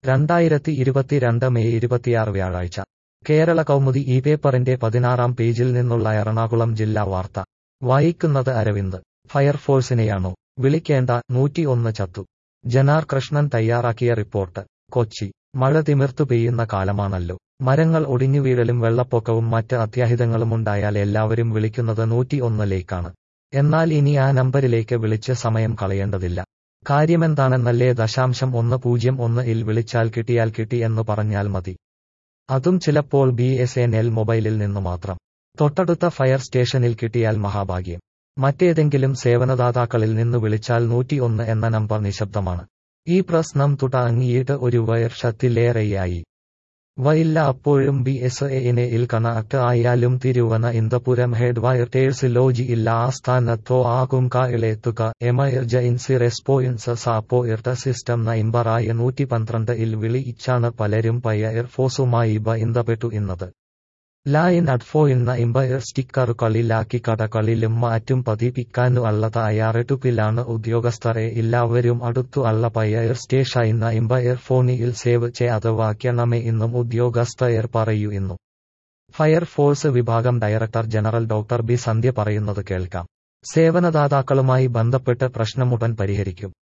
രണ്ടായിരത്തി ഇരുപത്തിരണ്ട് മെയ് ഇരുപത്തിയാറ് വ്യാഴാഴ്ച കേരള കൗമുദി ഈ പേപ്പറിന്റെ പതിനാറാം പേജിൽ നിന്നുള്ള എറണാകുളം ജില്ലാ വാർത്ത വായിക്കുന്നത് അരവിന്ദ് ഫയർഫോഴ്സിനെയാണോ വിളിക്കേണ്ട നൂറ്റി ഒന്ന് ചത്തു ജനാർ കൃഷ്ണൻ തയ്യാറാക്കിയ റിപ്പോർട്ട് കൊച്ചി മഴ തിമിർത്തു പെയ്യുന്ന കാലമാണല്ലോ മരങ്ങൾ ഒടിഞ്ഞു വീഴലും വെള്ളപ്പൊക്കവും മറ്റ് അത്യാഹിതങ്ങളും ഉണ്ടായാൽ എല്ലാവരും വിളിക്കുന്നത് നൂറ്റി ഒന്നിലേക്കാണ് എന്നാൽ ഇനി ആ നമ്പരിലേക്ക് വിളിച്ച് സമയം കളയേണ്ടതില്ല കാര്യമെന്താണെന്നല്ലേ ദശാംശം ഒന്ന് പൂജ്യം ഒന്ന് ഇൽ വിളിച്ചാൽ കിട്ടിയാൽ കിട്ടി എന്ന് പറഞ്ഞാൽ മതി അതും ചിലപ്പോൾ ബി എസ് എൻ എൽ മൊബൈലിൽ നിന്നു മാത്രം തൊട്ടടുത്ത ഫയർ സ്റ്റേഷനിൽ കിട്ടിയാൽ മഹാഭാഗ്യം മറ്റേതെങ്കിലും സേവനദാതാക്കളിൽ നിന്ന് വിളിച്ചാൽ നൂറ്റിയൊന്ന് എന്ന നമ്പർ നിശബ്ദമാണ് ഈ പ്രശ്നം തുടങ്ങിയിട്ട് ഒരു വർഷത്തിലേറെയായി വയില്ല അപ്പോഴും ബി എസ് എനെ ഇൽ കണക്ട് ആയാലും തിരുവനന്തപുരം ഹെഡ് വയർട്ടേഴ്സ് ലോജി ഇല്ല ആസ്ഥാനത്തോ ആകും കായിലെത്തുക എമർജൻസി റെസ്പോൺസ് സാപ്പോയിർട്ട സിസ്റ്റം നമ്പറായ നൂറ്റി പന്ത്രണ്ട് ഇൽ വിളിച്ചാണ് പലരും ഫയർഫോഴ്സുമായി ബന്ധപ്പെട്ടു ഇന്നത് ലൈൻ അഡ്ഫോയിന്ന ഇമ്പയർ സ്റ്റിക്കറുകളിലാക്കി കടകളിലും മാറ്റും പതിപ്പിക്കാനു ഉള്ള തയ്യാറെടുപ്പിലാണ് ഉദ്യോഗസ്ഥരെ എല്ലാവരും അടുത്തു ഉള്ള പയർ സ്റ്റേഷന ഇമ്പയർ ഫോണിൽ സേവ് ചെയ്തവാക്കണമേ എന്നും ഉദ്യോഗസ്ഥയർ പറയൂ എന്നും ഫയർഫോഴ്സ് വിഭാഗം director general doctor B Sandhya പറയുന്നത് കേൾക്കാം സേവനദാതാക്കളുമായി ബന്ധപ്പെട്ട് പ്രശ്നമുടൻ പരിഹരിക്കും